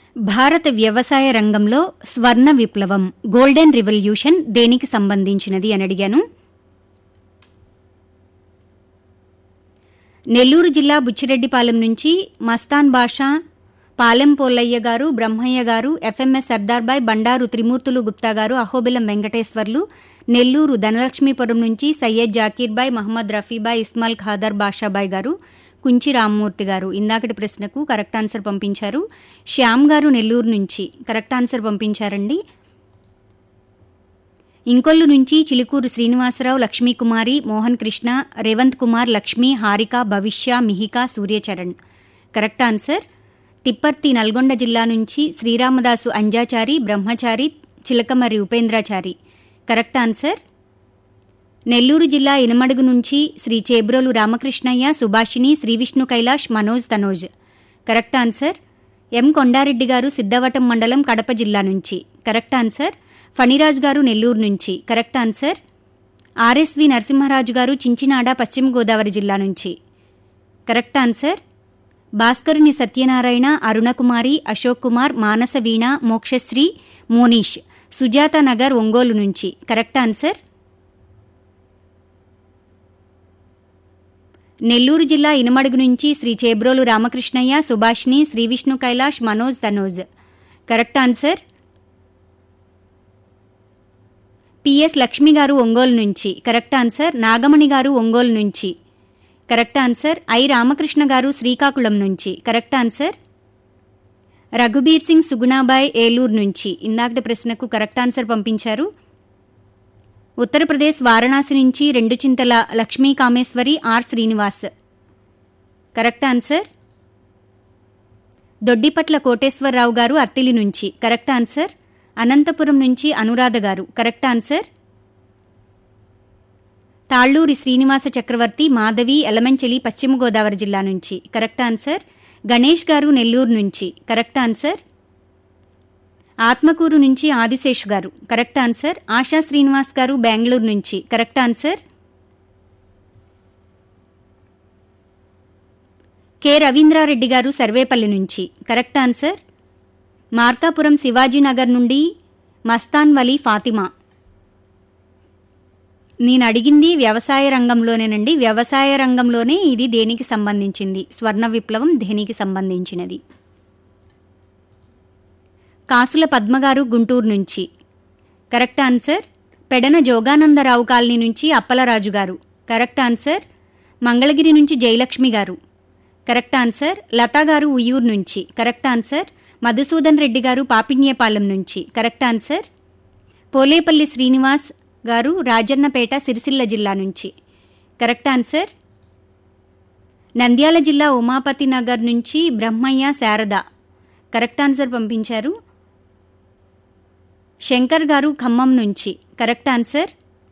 భారత వ్యవసాయ రంగంలో స్వర్ణ విప్లవం గోల్డెన్ రివల్యూషన్ దేనికి సంబంధించినది అని అడిగాను నెల్లూరు జిల్లా బుచ్చిరెడ్డిపాలెం నుంచి మస్తాన్ బాషా పాలెం పోల్లయ్య గారు బ్రహ్మయ్య గారు ఎఫ్ఎంఎస్ సర్దార్బాయ్ బండారు త్రిమూర్తులు గుప్తా గారు అహోబిలం వెంకటేశ్వర్లు నెల్లూరు ధనలక్ష్మీపురం నుంచి సయ్యద్ జాకీర్బాయ్ మహమ్మద్ రఫీబాయ్ ఇస్మాల్ ఖాదర్ బాషాబాయ్ గారు కుంచి రామ్మూర్తి గారు ఇందాకటి ప్రశ్నకు కరెక్ట్ ఆన్సర్ పంపించారు శ్యామ్ గారు నెల్లూరు నుంచి కరెక్ట్ ఆన్సర్ పంపించారండి ఇంకొల్లు నుంచి చిలుకూరు శ్రీనివాసరావు లక్ష్మీకుమారి మోహన్ కృష్ణ రేవంత్ కుమార్ లక్ష్మి హారిక భవిష్య మిహిక సూర్యచరణ్ కరెక్ట్ ఆన్సర్ తిప్పర్తి నల్గొండ జిల్లా నుంచి శ్రీరామదాసు అంజాచారి బ్రహ్మచారి చిలకమర్రి ఉపేంద్రాచారి కరెక్ట్ ఆన్సర్ నెల్లూరు జిల్లా ఇనమడుగు నుంచి Shri Chebrolu Ramakrishnayya Subhashini Srivishnu Kailash Manoj Tanoj correct answer M Kondareddy garu Siddhavatam మండలం కడప జిల్లా నుంచి కరెక్ట్ ఆన్సర్ ఫణిరాజ్ గారు నెల్లూరు నుంచి కరెక్ట్ ఆన్సర్ ఆర్ఎస్వి నరసింహరాజు గారు చించినాడ పశ్చిమ గోదావరి జిల్లా నుంచి కరెక్ట్ ఆన్సర్ భాస్కరుని సత్యనారాయణ అరుణకుమారి అశోక్ కుమార్ మానస వీణ మోక్షశ్రీ మోనీష్ సుజాత నగర్ ఒంగోలు నుంచి కరెక్ట్ ఆన్సర్ నెల్లూరు జిల్లా ఇనుమడుగు నుంచి Shri Chebrolu Ramakrishnayya Subhashni Srivishnu Kailash Manoj Tanoj correct answer PS Lakshmi garu Ongole నుంచి కరెక్ట్ ఆన్సర్ నాగమణి గారు ఒంగోలు నుంచి correct answer I Ramakrishna garu Srikakulam నుంచి కరెక్ట్ ఆన్సర్ రఘుబీర్ సింగ్ సుగుణాబాయ్ ఏలూరు నుంచి ఇందాకటి ప్రశ్నకు కరెక్ట్ ఆన్సర్ పంపించారు ఉత్తరప్రదేశ్ వారణాసి నుంచి రెండు Chintala Lakshmi Kameswari R Srinivas correct answer Doddipatla Koteswararao garu Attili నుంచి కరెక్ట్ ఆన్సర్ అనంతపురం నుంచి అనురాధ గారు కరెక్ట్ ఆన్సర్ తాళ్లూరి శ్రీనివాస చక్రవర్తి మాధవి ఎలమంచలి పశ్చిమ గోదావరి జిల్లా నుంచి కరెక్ట్ ఆన్సర్ గణేష్ గారు నెల్లూరు నుంచి కరెక్ట్ ఆన్సర్ ఆత్మకూరు నుంచి ఆదిశేష్ గారు కరెక్ట్ ఆన్సర్ ఆశా శ్రీనివాస్ గారు బెంగళూరు నుంచి కరెక్ట్ ఆన్సర్ కె రవీంద్రారెడ్డి గారు సర్వేపల్లి నుంచి కరెక్ట్ ఆన్సర్ మార్కాపురం శివాజీనగర్ నుండి మస్తాన్ వలీ ఫాతిమా నేను అడిగింది వ్యవసాయ రంగంలోనేనండి వ్యవసాయ రంగంలోనే ఇది దేనికి సంబంధించింది స్వర్ణ విప్లవం దేనికి సంబంధించినది కాసుల పద్మగారు గుంటూరు నుంచి correct answer Pedana Joganandarao colony నుంచి అప్పలరాజు గారు కరెక్ట్ ఆన్సర్ మంగళగిరి నుంచి జయలక్ష్మి గారు కరెక్ట్ ఆన్సర్ లతా గారు ఉయ్యూరు నుంచి కరెక్ట్ ఆన్సర్ మధుసూదన్ రెడ్డి గారు పాపిన్యపాలెం నుంచి కరెక్ట్ ఆన్సర్ పోలేపల్లి శ్రీనివాస్ గారు రాజన్నపేట సిరిసిల్ల జిల్లా నుంచి కరెక్ట్ ఆన్సర్ నంద్యాల జిల్లా ఉమాపతి నగర్ నుంచి బ్రహ్మయ్య శారద కరెక్ట్ ఆన్సర్ పంపించారు శంకర్ గారు ఖమ్మం నుంచి కరెక్ట్ ఆన్సర్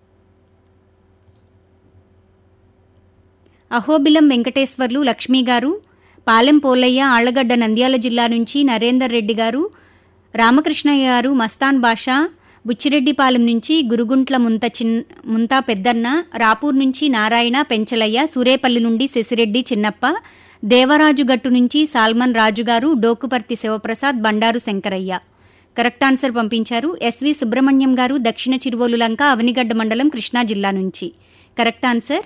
అహోబిలం వెంకటేశ్వర్లు లక్ష్మి గారు పాలెం పోలయ్య ఆళ్లగడ్డ నంద్యాల జిల్లా నుంచి నరేందర్ రెడ్డి గారు రామకృష్ణయ్య గారు మస్తాన్ బాషా బుచ్చిరెడ్డిపాలెం నుంచి గురుగుంట్ల ముంత చిన్ ముంతా పెద్దన్న రాపూర్ నుంచి నారాయణ పెంచలయ్య సూరేపల్లి నుండి శశిరెడ్డి చిన్నప్ప దేవరాజు గట్టు నుంచి సాల్మన్ రాజు గారు డోకుపర్తి శివప్రసాద్ బండారు శంకరయ్య కరెక్ట్ ఆన్సర్ పంపించారు ఎస్వి సుబ్రహ్మణ్యం గారు దక్షిణ చిరువోలు లంక అవనిగడ్డ మండలం కృష్ణా జిల్లా నుంచి కరెక్ట్ ఆన్సర్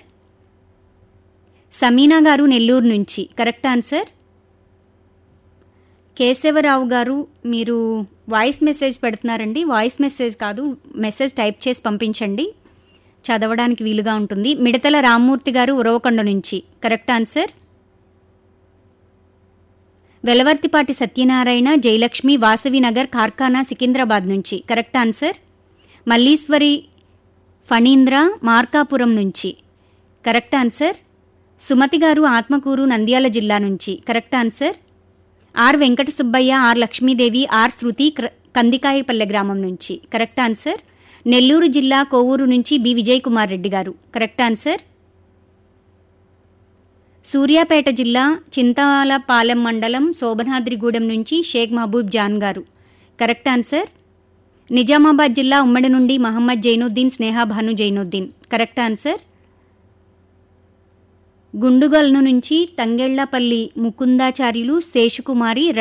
సమీనా గారు నెల్లూరు నుంచి కరెక్ట్ ఆన్సర్ కేశవరావు గారు మీరు వాయిస్ మెసేజ్ పెడుతున్నారండి వాయిస్ మెసేజ్ కాదు మెసేజ్ టైప్ చేసి పంపించండి చదవడానికి వీలుగా ఉంటుంది మిడతల రామ్మూర్తి గారు ఉరవకొండ నుంచి కరెక్ట్ ఆన్సర్ వెలవర్తిపాటి సత్యనారాయణ జయలక్ష్మి వాసవినగర్ కార్ఖానా సికింద్రాబాద్ నుంచి కరెక్ట్ ఆన్సర్ మల్లీశ్వరి ఫణీంద్ర మార్కాపురం నుంచి కరెక్ట్ ఆన్సర్ సుమతి గారు ఆత్మకూరు నంద్యాల జిల్లా నుంచి correct answer R Venkata Subbayya R Lakshmidevi R Sruthi Kandikayapalle గ్రామం నుంచి కరెక్ట్ ఆన్సర్ నెల్లూరు జిల్లా కోవూరు నుంచి బి విజయ్ కుమార్ రెడ్డి గారు కరెక్ట్ ఆన్సర్ సూర్యాపేట జిల్లా చింతాలపాలెం మండలం శోభనాద్రిగూడెం నుంచి షేక్ మహబూబ్ జాన్ గారు కరెక్ట్ ఆన్సర్ నిజామాబాద్ జిల్లా ఉమ్మడి నుండి మహమ్మద్ జైనుద్దీన్ స్నేహాభాను జైనుద్దీన్ కరెక్ట్ ఆన్సర్ గుండుగల్ను నుంచి తంగెళ్లపల్లి ముకుందాచార్యులు శేషుకుమారి